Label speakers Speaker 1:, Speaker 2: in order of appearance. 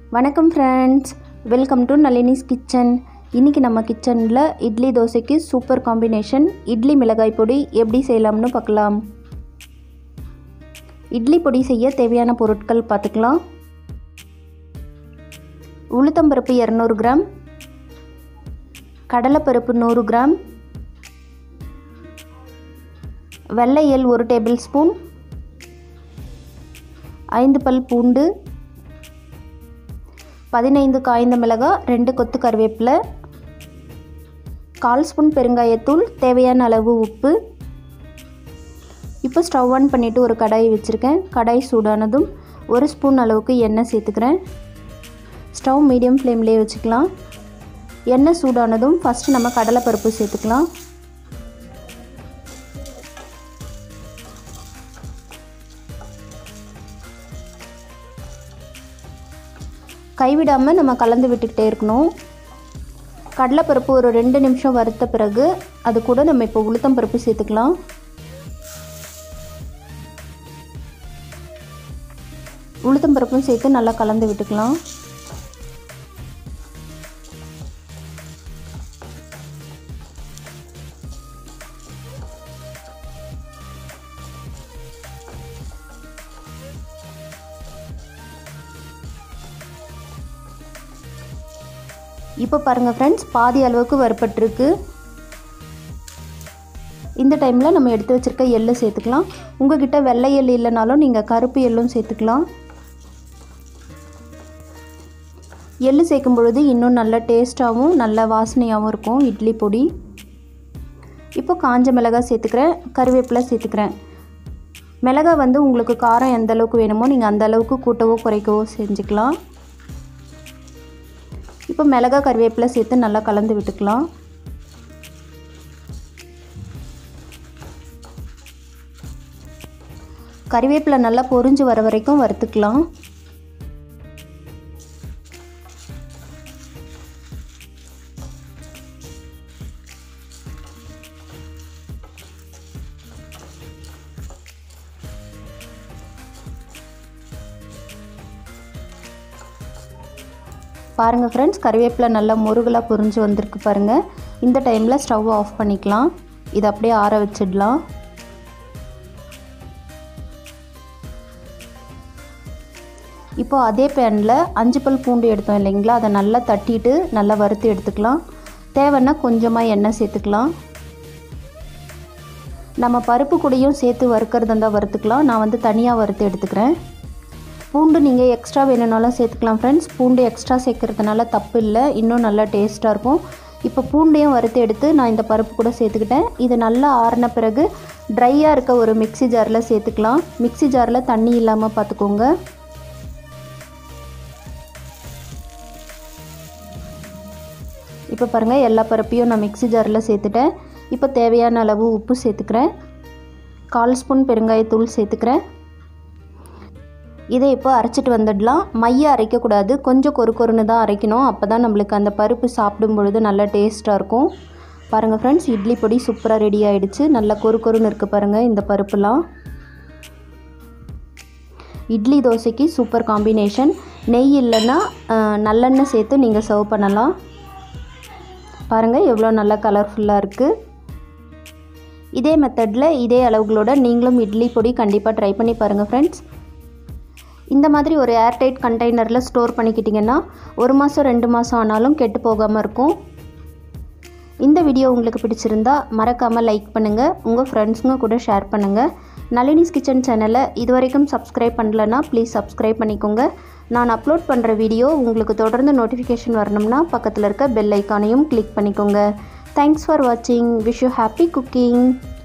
Speaker 1: வணக்கம் friends welcome to Nalini's kitchen இன்றைக்கி நம்ம கிச்சனில் இட்லி தோசைக்கு சூப்பர் காம்பினேஷன் இட்லி மிளகாய் பொடி எப்படி செய்யலாம்னு பார்க்கலாம் இட்லி பொடி செய்ய தேவையான பொருட்கள் பார்த்துக்கலாம் உளுத்தம்பருப்பு இரநூறு கிராம் கடலைப்பருப்பு நூறு கிராம் வெள்ளை எள் ஒரு டேபிள் ஸ்பூன் ஐந்து பல் பூண்டு பதினைந்து காய்ந்த மிளகாய் ரெண்டு கொத்து கருவேப்பிலை கால் ஸ்பூன் பெருங்காயத்தூள் தேவையான அளவு உப்பு இப்போ ஸ்டவ் ஆன் பண்ணிவிட்டு ஒரு கடாயை வச்சுருக்கேன் கடாய் சூடானதும் ஒரு ஸ்பூன் அளவுக்கு எண்ணெய் சேர்த்துக்கிறேன் ஸ்டவ் மீடியம் ஃப்ளேம்லேயே வச்சுக்கலாம் எண்ணெய் சூடானதும் ஃபஸ்ட்டு நம்ம கடலைப்பருப்பு சேர்த்துக்கலாம் கைவிடாமல் நம்ம கலந்து விட்டுக்கிட்டே இருக்கணும் கடலைப்பருப்பு ஒரு ரெண்டு நிமிஷம் வறுத்த பிறகு அது கூட நம்ம இப்போ உளுத்தம் பருப்பு சேர்த்துக்கலாம் உளுத்தம் பருப்பும் சேர்த்து நல்லா கலந்து விட்டுக்கலாம் இப்போ பாருங்கள் ஃப்ரெண்ட்ஸ் பாதி அளவுக்கு வறுப்பட்டுருக்கு இந்த டைமில் நம்ம எடுத்து வச்சுருக்க எள்ளு சேர்த்துக்கலாம் உங்ககிட்ட வெள்ளை எள் இல்லைனாலும் நீங்கள் கருப்பு எள்ளும் சேர்த்துக்கலாம் எள்ளு சேர்க்கும் பொழுது இன்னும் நல்ல டேஸ்ட்டாகவும் நல்ல வாசனையாகவும் இருக்கும் இட்லி பொடி இப்போ காஞ்ச மிளகாய் சேர்த்துக்கிறேன் கருவேப்பிலை சேர்த்துக்கிறேன் மிளகாய் வந்து உங்களுக்கு காரம் எந்த அளவுக்கு வேணுமோ நீங்கள் அந்த அளவுக்கு கூட்டவோ குறைக்கவோ செஞ்சுக்கலாம் இப்போ மிளகா கருவேப்பிலை சேர்த்து நல்லா கலந்து விட்டுக்கலாம் கறிவேப்பிலை நல்லா பொரிஞ்சு வர வரைக்கும் வறுத்துக்கலாம் பாருங்கள் ஃப்ரெண்ட்ஸ் கறிவேப்பிலை நல்லா முருகலாக பொரிஞ்சு வந்திருக்கு பாருங்கள் இந்த டைமில் ஸ்டவ் ஆஃப் பண்ணிக்கலாம் இதை அப்படியே ஆற வச்சிடலாம் இப்போ அதே பேனில் அஞ்சு பல் பூண்டு எடுத்தோம் இல்லைங்களா அதை நல்லா தட்டிட்டு நல்லா வறுத்து எடுத்துக்கலாம் தேவைன்னா கொஞ்சமாக எண்ணெய் சேர்த்துக்கலாம் நம்ம பருப்பு கூடையும் சேர்த்து வறுக்கிறது இருந்தால் வறுத்துக்கலாம் நான் வந்து தனியாக வறுத்து எடுத்துக்கிறேன் பூண்டு நீங்கள் எக்ஸ்ட்ரா வேணும்னாலும் சேர்த்துக்கலாம் ஃப்ரெண்ட்ஸ் பூண்டு எக்ஸ்ட்ரா சேர்க்குறதுனால தப்பு இல்லை இன்னும் நல்லா டேஸ்ட்டாக இருக்கும் இப்போ பூண்டையும் வறுத்து எடுத்து நான் இந்த பருப்பு கூட சேர்த்துக்கிட்டேன் இது நல்லா ஆறின பிறகு ட்ரையாக இருக்க ஒரு மிக்சி ஜாரில் சேர்த்துக்கலாம் மிக்சி ஜாரில் தண்ணி இல்லாமல் பார்த்துக்கோங்க இப்போ பாருங்கள் எல்லா பருப்பையும் நான் மிக்சி ஜாரில் சேர்த்துட்டேன் இப்போ தேவையான அளவு உப்பு சேர்த்துக்கிறேன் கால் ஸ்பூன் பெருங்காயத்தூள் சேர்த்துக்கிறேன் இதை இப்போ அரைச்சிட்டு வந்துடலாம் மைய அரைக்கக்கூடாது கொஞ்சம் கொரு கொருன்னு தான் அரைக்கணும் அப்போ தான் நம்மளுக்கு அந்த பருப்பு சாப்பிடும் பொழுது நல்லா டேஸ்ட்டாக இருக்கும் பாருங்கள் ஃப்ரெண்ட்ஸ் இட்லி பொடி சூப்பராக ரெடி ஆகிடுச்சு நல்லா கொரு கொருன்னு இருக்குது பாருங்கள் இந்த பருப்புலாம் இட்லி தோசைக்கு சூப்பர் காம்பினேஷன் நெய் இல்லைன்னா நல்லெண்ணெய் சேர்த்து நீங்கள் சர்வ் பண்ணலாம் பாருங்கள் எவ்வளோ நல்லா கலர்ஃபுல்லாக இருக்குது இதே மெத்தடில் இதே அளவுகளோட நீங்களும் இட்லி பொடி கண்டிப்பாக ட்ரை பண்ணி பாருங்கள் ஃப்ரெண்ட்ஸ் இந்த மாதிரி ஒரு ஏர்டைட் கண்டெய்னரில் ஸ்டோர் பண்ணிக்கிட்டிங்கன்னா ஒரு மாதம் ரெண்டு மாதம் ஆனாலும் கெட்டு போகாமல் இருக்கும் இந்த வீடியோ உங்களுக்கு பிடிச்சிருந்தா மறக்காமல் லைக் பண்ணுங்கள் உங்கள் ஃப்ரெண்ட்ஸுங்க கூட ஷேர் பண்ணுங்கள் நளினிஸ் கிச்சன் சேனலை இது வரைக்கும் சப்ஸ்கிரைப் பண்ணலன்னா ப்ளீஸ் சப்ஸ்கிரைப் பண்ணிக்கோங்க நான் அப்லோட் பண்ணுற வீடியோ உங்களுக்கு தொடர்ந்து நோட்டிஃபிகேஷன் வரணும்னா பக்கத்தில் இருக்க பெல் ஐக்கானையும் கிளிக் பண்ணிக்கோங்க தேங்க்ஸ் ஃபார் வாட்சிங் விஷ் யூ ஹாப்பி குக்கிங்